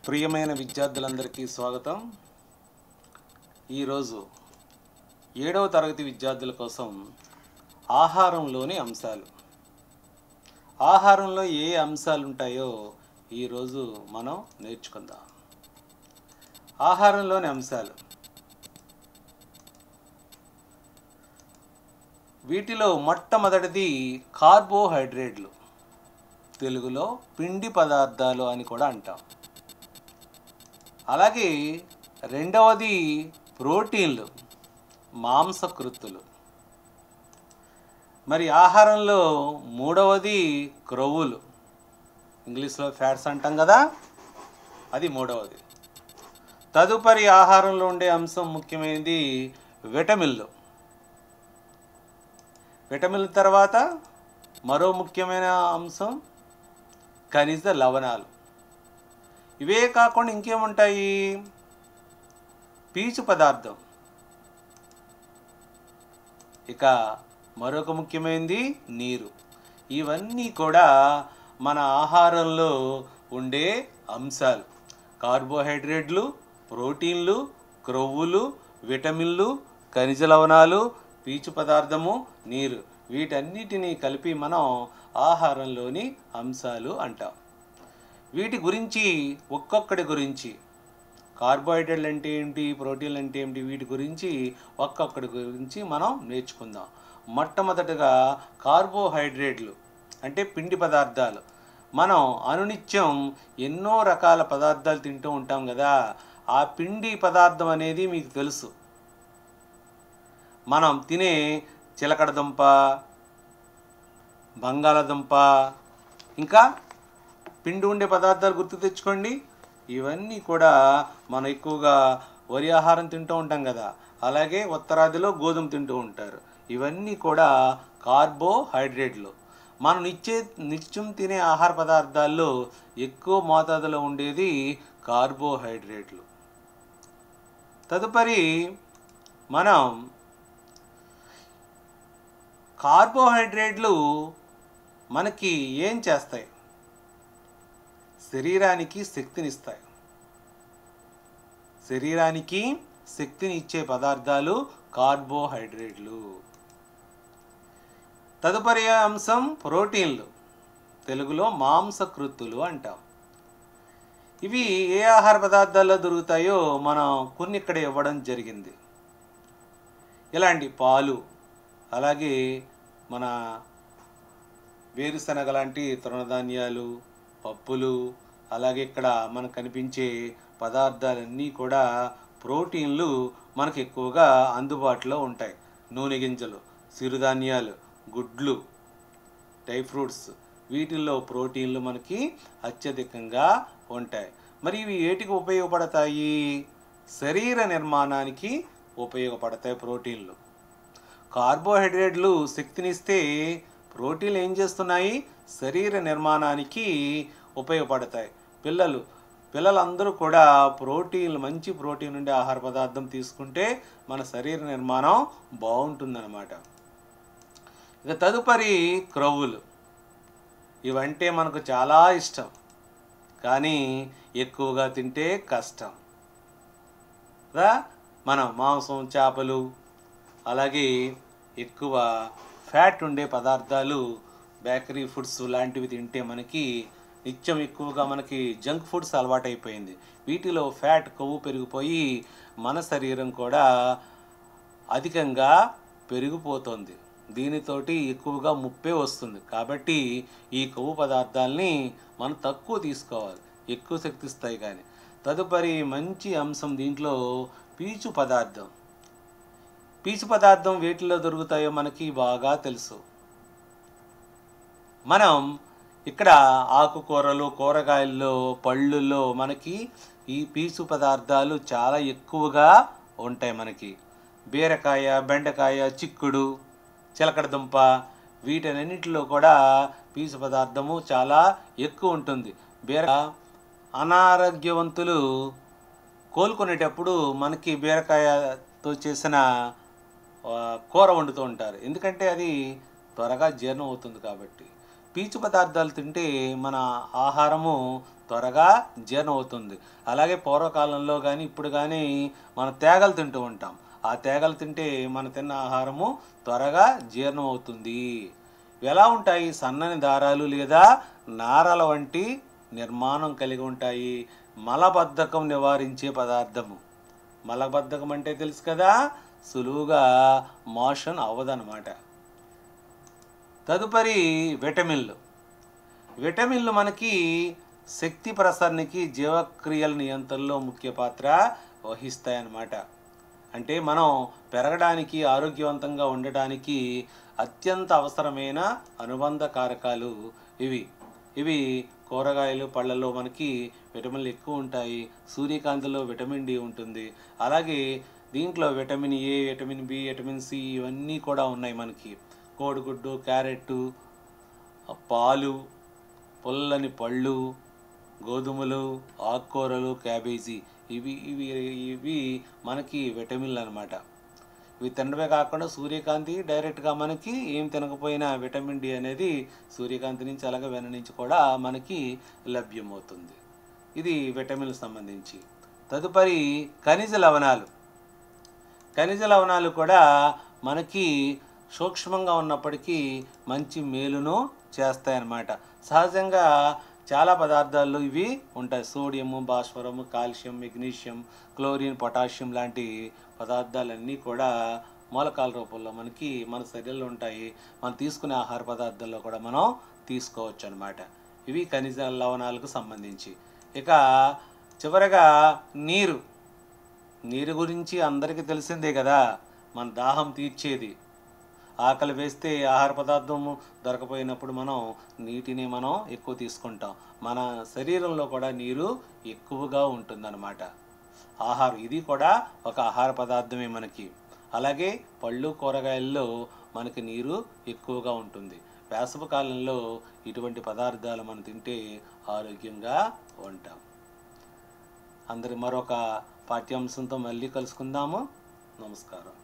ప్రియమైన విద్యార్థులందరికీ స్వాగతం ఈరోజు ఏడవ తరగతి విద్యార్థుల కోసం ఆహారంలోని అంశాలు ఆహారంలో ఏ అంశాలు ఉంటాయో ఈరోజు మనం నేర్చుకుందాం ఆహారంలోని అంశాలు వీటిలో మొట్టమొదటిది కార్బోహైడ్రేట్లు తెలుగులో పిండి పదార్థాలు అని కూడా అంటాం అలాగే రెండవది ప్రోటీన్లు మాంసకృత్తులు మరి ఆహారంలో మూడవది క్రొవ్వులు ఇంగ్లీష్లో ఫ్యాట్స్ అంటాం కదా అది మూడవది తదుపరి ఆహారంలో ఉండే అంశం ముఖ్యమైనది విటమిన్లు విటమిన్ల తర్వాత మరో ముఖ్యమైన అంశం ఖనిజ లవణాలు ఇవే కాకుండా ఇంకేముంటాయి పీచు పదార్థం ఇక మరొక ముఖ్యమైనది నీరు ఇవన్నీ కూడా మన ఆహారంలో ఉండే అంశాలు కార్బోహైడ్రేట్లు ప్రోటీన్లు క్రొవ్వులు విటమిన్లు ఖనిజ లవణాలు పీచు పదార్థము నీరు వీటన్నిటినీ కలిపి మనం ఆహారంలోని అంశాలు అంటాం వీటి గురించి ఒక్కొక్కటి గురించి కార్బోహైడ్రేట్లు అంటే ఏంటి ప్రోటీన్లు అంటే ఏంటి వీటి గురించి ఒక్కొక్కటి గురించి మనం నేర్చుకుందాం మొట్టమొదటగా కార్బోహైడ్రేట్లు అంటే పిండి పదార్థాలు మనం అనునిత్యం ఎన్నో రకాల పదార్థాలు తింటూ ఉంటాం కదా ఆ పిండి పదార్థం అనేది మీకు తెలుసు మనం తినే చిలకడదుంప బంగాళదుంప ఇంకా పిండి ఉండే పదార్థాలు గుర్తు తెచ్చుకోండి ఇవన్నీ కూడా మనం ఎక్కువగా వరి ఆహారం తింటూ ఉంటాం కదా అలాగే ఉత్తరాదిలో గోధుమ తింటూ ఉంటారు ఇవన్నీ కూడా కార్బోహైడ్రేట్లు మనం నిత్య నిత్యం తినే ఆహార పదార్థాల్లో ఎక్కువ మోతాదులో ఉండేది కార్బోహైడ్రేట్లు తదుపరి మనం కార్బోహైడ్రేట్లు మనకి ఏం చేస్తాయి శరీరానికి శక్తినిస్తాయి శరీరానికి శక్తిని ఇచ్చే పదార్థాలు కార్బోహైడ్రేట్లు తదుపరి అంశం ప్రోటీన్లు తెలుగులో మాంసకృత్తులు అంటాం ఇవి ఏ ఆహార పదార్థాల్లో దొరుకుతాయో మనం కొన్ని ఇక్కడ ఇవ్వడం జరిగింది ఇలాంటి పాలు అలాగే మన వేరుశనగ లాంటి తృణధాన్యాలు పప్పులు అలాగే ఇక్కడ మనకు కనిపించే పదార్థాలన్నీ కూడా ప్రోటీన్లు మనకు ఎక్కువగా అందుబాటులో ఉంటాయి నూనె గింజలు సిరుధాన్యాలు గుడ్లు డ్రై ఫ్రూట్స్ వీటిల్లో ప్రోటీన్లు మనకి అత్యధికంగా ఉంటాయి మరి ఇవి ఏటికి ఉపయోగపడతాయి శరీర నిర్మాణానికి ఉపయోగపడతాయి ప్రోటీన్లు కార్బోహైడ్రేట్లు శక్తినిస్తే ప్రోటీన్లు ఏం చేస్తున్నాయి శరీర నిర్మాణానికి ఉపయోగపడతాయి పిల్లలు పిల్లలందరూ కూడా ప్రోటీన్లు మంచి ప్రోటీన్ ఉండే ఆహార పదార్థం తీసుకుంటే మన శరీర నిర్మాణం బాగుంటుందన్నమాట ఇక తదుపరి క్రొవ్వులు ఇవంటే మనకు చాలా ఇష్టం కానీ ఎక్కువగా తింటే కష్టం రా మనం మాంసం చేపలు అలాగే ఎక్కువ ఫ్యాట్ ఉండే పదార్థాలు బేకరీ ఫుడ్స్ లాంటివి తింటే మనకి నిత్యం ఎక్కువగా మనకి జంక్ ఫుడ్స్ అలవాటైపోయింది వీటిలో ఫ్యాట్ కొవ్వు పెరిగిపోయి మన శరీరం కూడా అధికంగా పెరిగిపోతుంది దీనితోటి ఎక్కువగా ముప్పే వస్తుంది కాబట్టి ఈ కొవ్వు పదార్థాలని మనం తక్కువ తీసుకోవాలి ఎక్కువ శక్తి ఇస్తాయి కానీ తదుపరి మంచి అంశం దీంట్లో పీచు పదార్థం పీచు పదార్థం వేటిలో దొరుకుతాయో మనకి బాగా తెలుసు మనం ఇక్కడ ఆకుకూరలు కూరగాయల్లో పళ్ళుల్లో మనకి ఈ పీచు పదార్థాలు చాలా ఎక్కువగా ఉంటాయి మనకి బీరకాయ బెండకాయ చిక్కుడు చిలకడదుంప వీటన్నిటిలో కూడా పీచు పదార్థము చాలా ఎక్కువ ఉంటుంది బీర అనారోగ్యవంతులు కోలుకునేటప్పుడు మనకి బీరకాయతో చేసిన ఆ, కూర వండుతూ ఉంటారు ఎందుకంటే అది త్వరగా జీర్ణం అవుతుంది కాబట్టి పీచు పదార్థాలు తింటే మన ఆహారము త్వరగా జీర్ణం అవుతుంది అలాగే పూర్వకాలంలో కానీ ఇప్పుడు కానీ మన తేగలు తింటూ ఉంటాం ఆ తేగలు తింటే మన తిన్న ఆహారము త్వరగా జీర్ణం అవుతుంది ఎలా ఉంటాయి సన్నని దారాలు లేదా నారల వంటి నిర్మాణం కలిగి ఉంటాయి మలబద్ధకం నివారించే పదార్థము మలబద్ధకం అంటే తెలుసు కదా సులువుగా మోషన్ అవ్వదన్నమాట తదుపరి విటమిన్లు విటమిన్లు మనకి శక్తి ప్రసరణకి జీవక్రియల నియంత్రణలో ముఖ్య పాత్ర వహిస్తాయన్నమాట అంటే మనం పెరగడానికి ఆరోగ్యవంతంగా ఉండడానికి అత్యంత అవసరమైన అనుబంధ కారకాలు ఇవి ఇవి కూరగాయలు పళ్ళల్లో మనకి విటమిన్లు ఎక్కువ ఉంటాయి సూర్యకాంతిలో విటమిన్ డి ఉంటుంది అలాగే దీంట్లో vitamin A vitamin B vitamin C ఇవన్నీ కూడా ఉన్నాయి మనకి కోడిగుడ్డు క్యారెట్ పాలు పుల్లని పళ్ళు గోధుమలు ఆకుకూరలు క్యాబేజీ ఇవి ఇవి ఇవి మనకి విటమిన్లు అనమాట ఇవి తినడమే కాకుండా సూర్యకాంతి డైరెక్ట్గా మనకి ఏం తినకపోయినా విటమిన్ డి అనేది సూర్యకాంతి నుంచి అలాగే వెన్న నుంచి కూడా మనకి లభ్యమవుతుంది ఇది విటమిన్లకు సంబంధించి తదుపరి ఖనిజ లవణాలు ఖనిజ లవణాలు కూడా మనకి సూక్ష్మంగా ఉన్నప్పటికీ మంచి మేలును చేస్తాయన్నమాట సహజంగా చాలా పదార్థాల్లో ఇవి ఉంటాయి సోడియము భాస్వరము కాల్షియం మెగ్నీషియం క్లోరిన్ పొటాషియం లాంటి పదార్థాలన్నీ కూడా మూలకాల రూపంలో మనకి మన శరీరంలో ఉంటాయి మనం తీసుకునే ఆహార పదార్థాల్లో కూడా మనం తీసుకోవచ్చు అనమాట ఇవి ఖనిజ లవణాలకు సంబంధించి ఇక చివరగా నీరు నీరు గురించి అందరికీ తెలిసిందే కదా మన దాహం తీర్చేది ఆకలి వేస్తే ఆహార పదార్థము దొరకపోయినప్పుడు మనం నీటిని మనం ఎక్కువ తీసుకుంటాం మన శరీరంలో కూడా నీరు ఎక్కువగా ఉంటుందన్నమాట ఆహారం ఇది కూడా ఒక ఆహార పదార్థమే మనకి అలాగే పళ్ళు కూరగాయల్లో మనకి నీరు ఎక్కువగా ఉంటుంది వేసవి కాలంలో ఇటువంటి పదార్థాలు మనం తింటే ఆరోగ్యంగా ఉంటాం అందరి మరొక పాఠ్యాంశంతో మళ్ళీ కలుసుకుందాము నమస్కారం